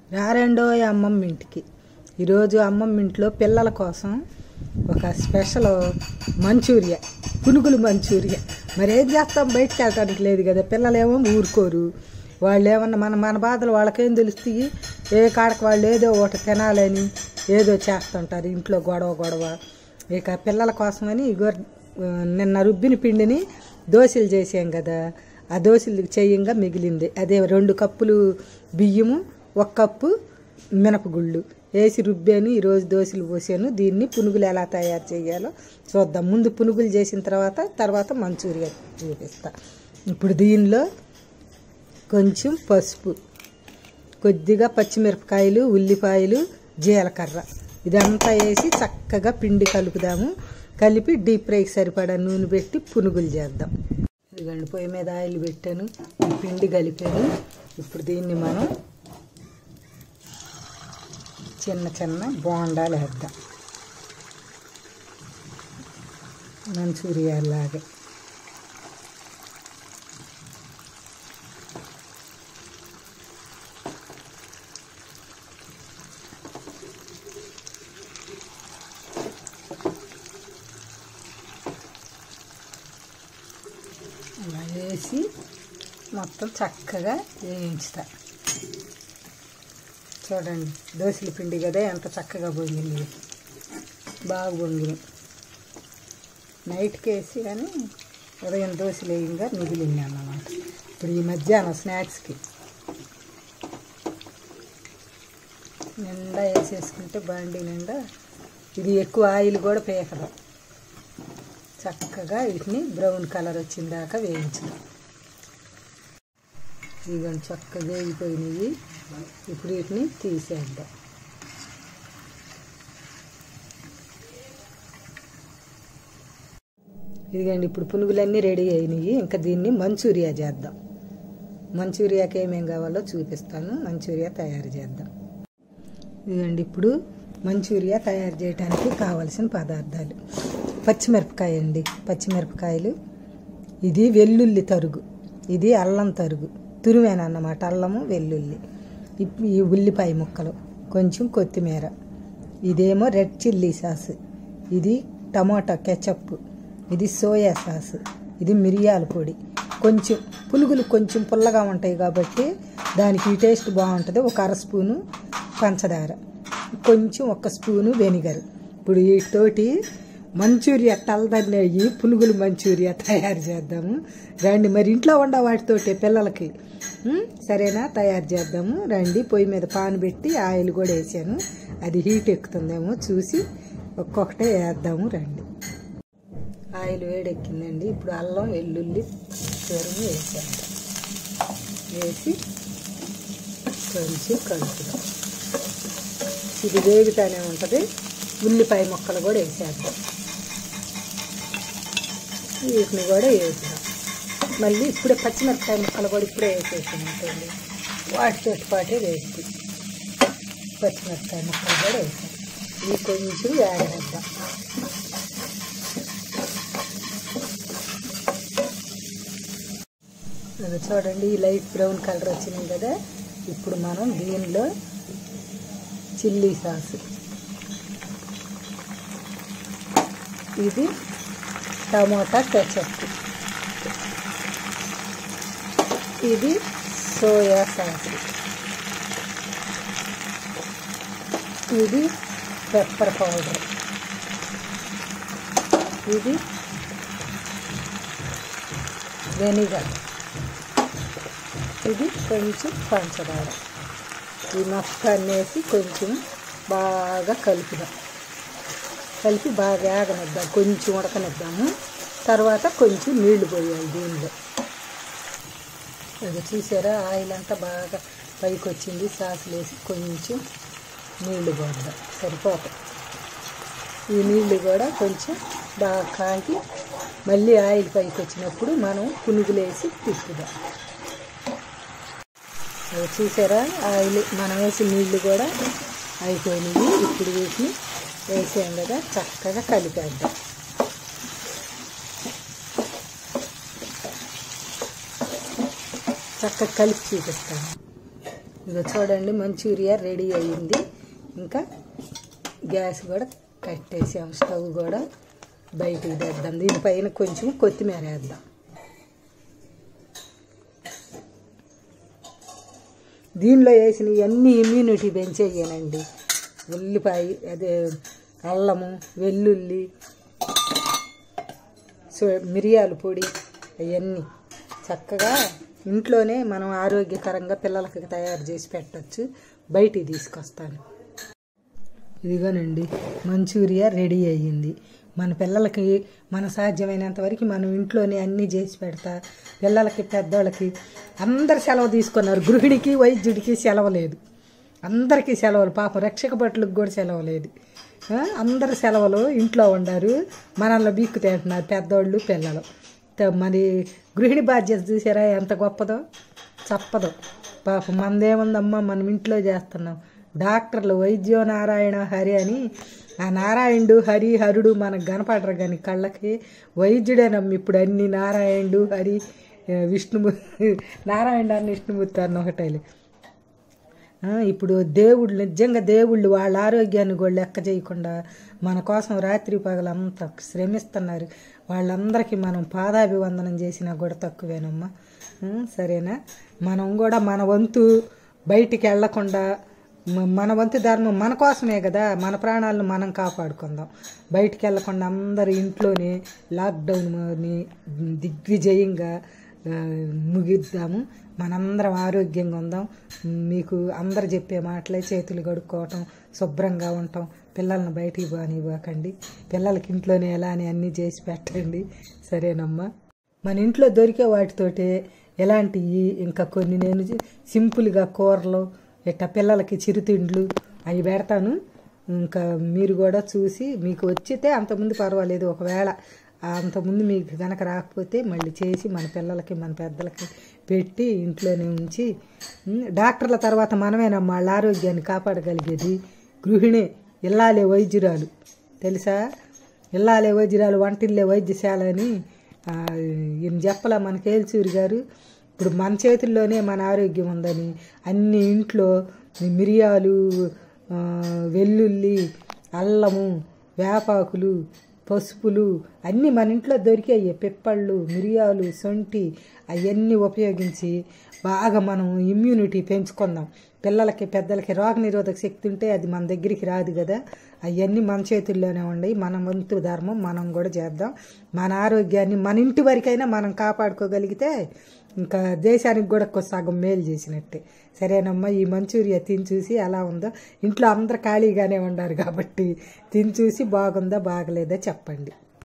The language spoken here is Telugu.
రారెండో అమ్మమ్మ ఇంటికి ఈరోజు అమ్మమ్మ ఇంట్లో పిల్లల కోసం ఒక స్పెషల్ మంచూరియా పునుగులు మంచూరియా మరి ఏం చేస్తాం బయటకు వెళ్ళటానికి లేదు కదా పిల్లలేమో ఊరుకోరు వాళ్ళు ఏమన్నా మన మన బాధలు వాళ్ళకేం తెలుస్తాయి ఏ కాడకు వాళ్ళు ఏదో ఒకటి తినాలని ఏదో చేస్తుంటారు ఇంట్లో గొడవ గొడవ ఇక పిల్లల కోసమని ఇగో ఆ, నిన్న రుబ్బిన పిండిని దోశలు చేసాం కదా ఆ దోశలు చేయంగా మిగిలింది అదే రెండు కప్పులు బియ్యము ఒక కప్పు మినపగుళ్ళు వేసి రుబ్బాను ఈరోజు దోశలు పోసాను దీన్ని పునుగులు ఎలా తయారు చేయాలో చూద్దాం ముందు పునుగులు చేసిన తర్వాత తర్వాత మంచూరియా చూపిస్తా ఇప్పుడు దీనిలో కొంచెం పసుపు కొద్దిగా పచ్చిమిరపకాయలు ఉల్లిపాయలు జీలకర్ర ఇదంతా వేసి చక్కగా పిండి కలుపుదాము కలిపి డీప్ ఫ్రైకి సరిపడా నూనె పెట్టి పునుగులు చేద్దాం ఇదిగోండి పొయ్యి మీద ఆయిల్ పెట్టాను ఈ పిండి కలిపాను ఇప్పుడు దీన్ని మనం చిన్న చిన్న బోండాలు వేద్దాం మంచూరియాలాగా అలా వేసి మొత్తం చక్కగా వేయించుతా చూడండి దోశల పిండి కదా ఎంత చక్కగా పొంగింది బాగా పొంగింది నైట్కి వేసి కానీ ఉదయం దోశలు వేయంగా మిగిలింది అన్నమాట ఇప్పుడు ఈ మధ్యాహ్నం స్నాక్స్కి నిండా వేసేసుకుంటే బండి నిండా ఇది ఎక్కువ ఆయిల్ కూడా పేకదు చక్కగా వీటిని బ్రౌన్ కలర్ వచ్చిన దాకా వేయించాలి ఇదిగోండి చక్కగా వేగిపోయినాయి ఇప్పుడు వీటిని తీసేద్దాం ఇదిగోండి ఇప్పుడు పునుగులన్నీ రెడీ అయినాయి ఇంకా దీన్ని మంచూరియా చేద్దాం మంచూరియాకి ఏమేం కావాలో చూపిస్తాను మంచూరియా తయారు చేద్దాం ఇదిగోండి ఇప్పుడు మంచూరియా తయారు చేయడానికి కావలసిన పదార్థాలు పచ్చిమిరపకాయ అండి పచ్చిమిరపకాయలు ఇది వెల్లుల్లి తరుగు ఇది అల్లం తరుగు తురిమేనన్నమాట అల్లము వెల్లుల్లి ఇప్- ఈ ఉల్లిపాయ ముక్కలు కొంచెం కొత్తిమీర ఇదేమో రెడ్ చిల్లీ సాస్ ఇది టమాటా కెచప్ ఇది సోయా సాస్ ఇది మిరియాల పొడి కొంచెం పులుగులు కొంచెం పుల్లగా ఉంటాయి కాబట్టి దానికి ఈ టేస్ట్ బాగుంటుంది ఒక అర స్పూను పంచదార కొంచెం ఒక స్పూను వెనిగర్ ఇప్పుడు వీటితోటి మంచూరియా తలదన్నయ్యి పునుగులు మంచూరియా తయారు చేద్దాము రండి మరి ఇంట్లో ఉండ వాటితోటి పిల్లలకి ఉం? సరేనా తయారు చేద్దాము రండి పొయ్యి మీద పాన్ పెట్టి ఆయిల్ కూడా వేసాను అది హీట్ ఎక్కుతుందేమో చూసి ఒక్కొక్కటే వేద్దాము రండి ఆయిల్ వేడెక్కిందండి ఇప్పుడు అల్లం వెల్లుల్లి తురుము వేసాను వేసి కొంచెం కలుపుదాం ఇది వేగుతానే ఉంటుంది ఉల్లిపాయ ముక్కలు కూడా వేసేద్దాం వీటిని కూడా వేసుదాం మళ్ళీ ఇప్పుడే పచ్చిమిరపకాయ ముక్కలు కూడా ఇప్పుడే వేసేసానంటండి వాటితో పాటే వేసి పచ్చిమిరపకాయ ముక్కలు కూడా వేసాం ఇవి కొంచెం వేగనిద్దాం అది చూడండి ఈ లైట్ బ్రౌన్ కలర్ వచ్చినాయి కదా ఇప్పుడు మనం దీనిలో చిల్లీ సాస్ ఇది టమోటా కెచప్ ఇది సోయా సాస్ ఇది పెప్పర్ పౌడర్ ఇది వెనిగర్ ఇది కొంచెం పంచదార ఈ మొత్తాన్ని వేసి కొంచెం బాగా కలుపుదాం కలిపి బాగా ఆగనిద్దాం కొంచెం ఉడకనిద్దాము తర్వాత కొంచెం నీళ్లు పోయాలి దీనిలో అది చూసారా ఆయిల్ అంతా బాగా పైకి వచ్చింది సాసులు వేసి కొంచెం నీళ్లు పోద్దాం సరిపోతాయి ఈ నీళ్లు కూడా కొంచెం బాగా కాగి మళ్ళీ ఆయిల్ పైకి వచ్చినప్పుడు మనం పునుగులు వేసి తిప్పుదాం అది చూసారా ఆయిల్ మనం వేసి నీళ్లు కూడా అయిపోయినాయి ఇప్పుడు వీటిని వేసాం కదా చక్కగా కలిపేద్దాం చక్కగా కలిపి చూపిస్తాను ఇదిగో చూడండి మంచూరియా రెడీ అయ్యింది ఇంకా గ్యాస్ కూడా కట్టేసాం స్టవ్ కూడా బయటికి తెద్దాం దీనిపైన కొంచెం కొత్తిమీర వేద్దాం దీనిలో వేసిన అన్ని ఇమ్యూనిటీ పెంచేయనండి ఉల్లిపాయ అదే అల్లము వెల్లుల్లి సో మిరియాల పొడి అవన్నీ చక్కగా ఇంట్లోనే మనం ఆరోగ్యకరంగా పిల్లలకి తయారు చేసి పెట్టచ్చు బయటికి తీసుకొస్తాను ఇదిగోనండి మంచూరియా రెడీ అయ్యింది మన పిల్లలకి మన సాధ్యమైనంత వరకు మనం ఇంట్లోనే అన్నీ చేసి పెడతా పిల్లలకి పెద్దోళ్ళకి అందరు సెలవు తీసుకున్నారు గృహిణికి వైద్యుడికి సెలవు లేదు అందరికీ సెలవులు పాపం రక్షక భటులకు కూడా సెలవు లేదు ఆ, అందరు సెలవులు ఇంట్లో ఉండారు మనల్ని బీక్కు తింటున్నారు పెద్దోళ్ళు పిల్లలు త- మరి గృహిణి బాధ్యత చూసారా ఎంత గొప్పదో చెప్పదు పాపం మనదేముందమ్మా మనం ఇంట్లో చేస్తున్నాం డాక్టర్లు వైద్యో నారాయణ హరి అని ఆ నారాయణుడు హరి హరుడు మనకు కనపడరు కానీ కళ్ళకి వైద్యుడే నమ్మి ఇప్పుడు అన్ని నారాయణుడు హరి ఆ, విష్ణుము నారాయణ అని విష్ణుమూర్తి అన్న ఒకటేలే ఆ, ఇప్పుడు దేవుళ్ళు నిజంగా దేవుళ్ళు వాళ్ళ ఆరోగ్యాన్ని కూడా లెక్క చేయకుండా మన కోసం రాత్రి పగలంతా శ్రమిస్తున్నారు వాళ్ళందరికీ మనం పాదాభివందనం చేసినా కూడా తక్కువేనమ్మా ఆ, సరేనా మనం కూడా మన వంతు బయటికి వెళ్లకుండా మ- మన వంతు ధర్మం మన కోసమే కదా మన ప్రాణాలను మనం కాపాడుకుందాం బయటికి వెళ్లకుండా అందరు ఇంట్లోనే లాక్డౌన్ని దిగ్విజయంగా ఆ, ముగిద్దాము మనందరం ఆరోగ్యంగా ఉందాం మీకు అందరు చెప్పే మాటలే చేతులు కడుక్కోవటం శుభ్రంగా ఉండటం పిల్లల్ని బయటికి పోనివ్వకండి పిల్లలకి ఇంట్లోనే ఎలా అని అన్నీ చేసి పెట్టండి సరేనమ్మా మన ఇంట్లో దొరికే వాటితోటే ఎలాంటివి ఇంకా కొన్ని నేను చే- సింపుల్గా కూరలు ఇట్లా పిల్లలకి చిరుతిండ్లు అవి పెడతాను ఇంకా మీరు కూడా చూసి మీకు వచ్చితే అంతకుముందు పర్వాలేదు ఒకవేళ అంతకుముందు మీకు కనుక రాకపోతే మళ్ళీ చేసి మన పిల్లలకి మన పెద్దలకి పెట్టి ఇంట్లోనే ఉంచి ఉమ్, డాక్టర్ల తర్వాత మనమేనమ్మా వాళ్ళ ఆరోగ్యాన్ని కాపాడగలిగేది గృహిణి ఇల్లాలే వైద్యురాలు తెలుసా ఇల్లాలే వైద్యురాలు వంటిల్లే వైద్యశాల అని ఆ, ఈయన చెప్పలా మన కేల్చూరి గారు ఇప్పుడు మన చేతుల్లోనే మన ఆరోగ్యం ఉందని అన్ని ఇంట్లో మిరియాలు ఆ, వెల్లుల్లి అల్లము వేపాకులు పసుపులు అన్నీ మన ఇంట్లో దొరికాయి పిప్పళ్ళు మిరియాలు సొంటి అవన్నీ ఉపయోగించి బాగా మనం ఇమ్యూనిటీ పెంచుకుందాం పిల్లలకి పెద్దలకి రోగనిరోధక శక్తి ఉంటే అది మన దగ్గరికి రాదు కదా అవన్నీ మన చేతుల్లోనే ఉన్నాయి మన వంతు ధర్మం మనం కూడా చేద్దాం మన ఆరోగ్యాన్ని మన ఇంటి వరకైనా మనం కాపాడుకోగలిగితే ఇంకా దేశానికి కూడా కొ- సగం మేలు చేసినట్టే సరేనమ్మా ఈ మంచూరియా తిని చూసి ఎలా ఉందో ఇంట్లో అందరు ఖాళీగానే ఉన్నారు కాబట్టి తిని చూసి బాగుందా బాగలేదా చెప్పండి